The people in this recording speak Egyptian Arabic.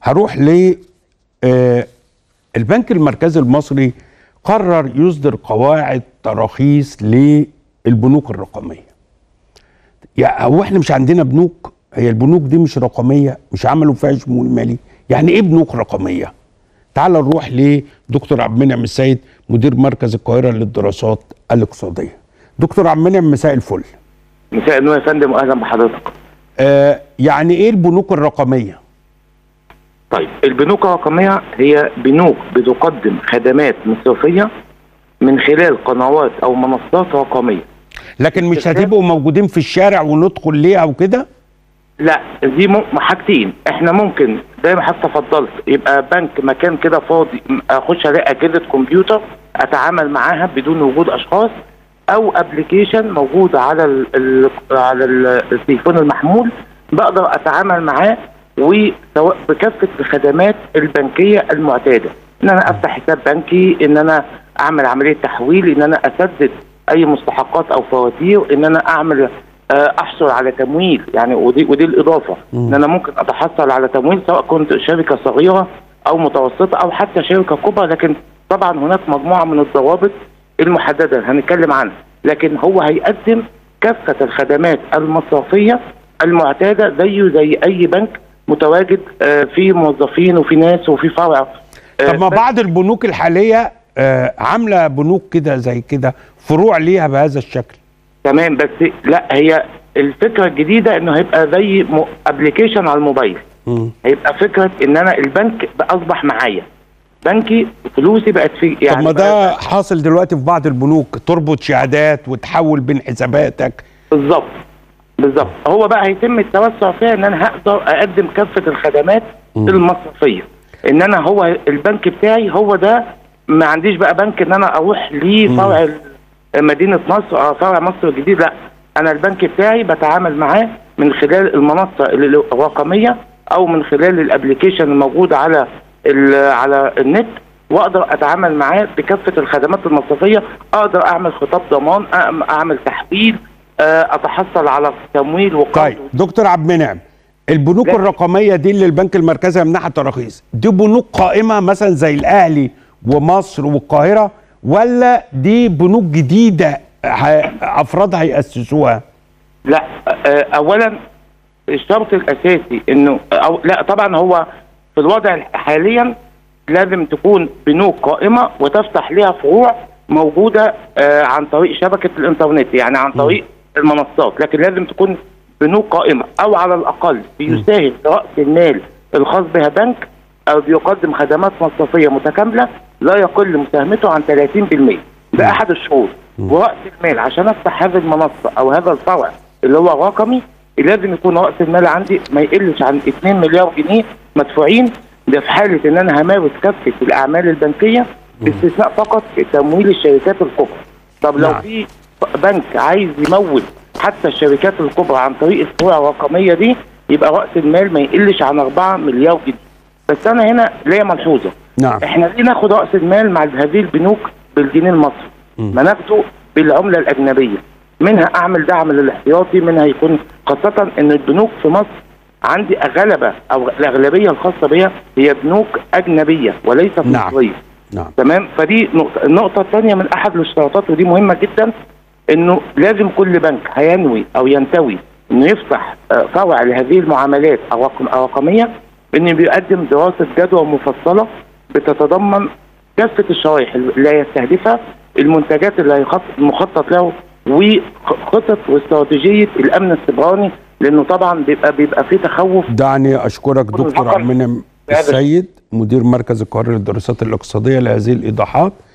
هروح ل آه، البنك المركزي المصري قرر يصدر قواعد تراخيص للبنوك الرقميه يعني هو احنا مش عندنا بنوك هي البنوك دي مش رقميه مش عملوا فيها شمول مالي يعني ايه بنوك رقميه تعال نروح لدكتور عبد المنعم السيد مدير مركز القاهره للدراسات الاقتصاديه دكتور عبد المنعم مساء الفل مساء النور يا فندم واهلا بحضرتك. آه يعني ايه البنوك الرقميه طيب البنوك الرقميه هي بنوك بتقدم خدمات مصرفيه من خلال قنوات او منصات رقميه. لكن مش هتبقوا موجودين في الشارع وندخل ليها وكده لا دي م- حاجتين احنا ممكن زي ما حضرتك تفضلت يبقى بنك مكان كده فاضي م- اخش الاقي اجهزه كمبيوتر اتعامل معاها بدون وجود اشخاص او ابلكيشن موجود على ال ال على ال- التليفون المحمول بقدر اتعامل معاه وسواء بكافه الخدمات البنكيه المعتاده ان انا افتح حساب بنكي ان انا اعمل عمليه تحويل ان انا اسدد اي مستحقات او فواتير ان انا اعمل آه، احصل على تمويل يعني ودي ودي الاضافه ان انا ممكن اتحصل على تمويل سواء كنت شركه صغيره او متوسطه او حتى شركه كبرى لكن طبعا هناك مجموعه من الضوابط المحدده اللي هنتكلم عنها لكن هو هيقدم كافه الخدمات المصرفيه المعتاده زيه زي اي بنك متواجد آه، في موظفين وفي ناس وفي فرع آه، طب ما بس- بعض البنوك الحاليه آه عامله بنوك كده زي كده فروع ليها بهذا الشكل تمام بس لا هي الفكره الجديده انه هيبقى زي ابلكيشن على الموبايل مم. هيبقى فكره ان انا البنك بقى اصبح معايا بنكي فلوسي بقت في يعني طب ما بقى- ده حاصل دلوقتي في بعض البنوك تربط شهادات وتحول بين حساباتك بالظبط بالظبط هو بقى هيتم التوسع فيها ان انا هقدر اقدم كافه الخدمات المصرفيه ان انا هو البنك بتاعي هو ده ما عنديش بقى بنك ان انا اروح لفرع مدينه نصر او فرع مصر الجديد لا انا البنك بتاعي بتعامل معاه من خلال المنصه ال- الرقميه او من خلال الابلكيشن الموجود على ال- على النت واقدر اتعامل معاه بكافه الخدمات المصرفيه اقدر اعمل خطاب ضمان أعم- اعمل تحويل آه، اتحصل على تمويل وقرض طيب دكتور عبد المنعم البنوك لا. الرقميه دي اللي البنك المركزي يمنحها تراخيص دي بنوك قائمه مثلا زي الاهلي ومصر والقاهره ولا دي بنوك جديده ه- افراد هيأسسوها لا آه، اولا الشرط الاساسي انه أو لا طبعا هو في الوضع حاليا لازم تكون بنوك قائمه وتفتح لها فروع موجوده آه، عن طريق شبكه الانترنت يعني عن طريق المنصات لكن لازم تكون بنوك قائمه او على الاقل بيساهم راس المال الخاص بها بنك او بيقدم خدمات مصرفيه متكامله لا يقل مساهمته عن 30% ده احد الشروط وراس المال عشان افتح هذه المنصه او هذا الفرع اللي هو رقمي لازم يكون راس المال عندي ما يقلش عن 2 مليار جنيه مدفوعين ده في حاله ان انا همارس كافه الاعمال البنكيه باستثناء فقط تمويل الشركات الكبرى طب لو نعم. في بنك عايز يمول حتى الشركات الكبرى عن طريق الفروع الرقميه دي يبقى راس المال ما يقلش عن 4 مليار جنيه بس انا هنا ليا ملحوظه نعم احنا ليه ناخد راس المال مع هذه البنوك بالجنيه المصري ما ناخده بالعمله الاجنبيه منها اعمل دعم للاحتياطي منها يكون خاصه ان البنوك في مصر عندي غلبه او الاغلبيه الخاصه بها هي بنوك اجنبيه وليست نعم. مصريه نعم تمام فدي نقطة النقطة الثانية من أحد الاشتراطات ودي مهمة جدا إنه لازم كل بنك هينوي أو ينتوي إنه يفتح آه، فرع لهذه المعاملات الرقم- الرقمية إنه بيقدم دراسة جدوى مفصلة بتتضمن كافة الشرائح اللي يستهدفها المنتجات اللي هيخط- المخطط له وخطط واستراتيجية الأمن السيبراني لأنه طبعا بيبقى بيبقى في تخوف دعني اشكرك دكتور الحقر عبد المنعم بهذا السيد مدير مركز القاهره للدراسات الاقتصاديه لهذه الايضاحات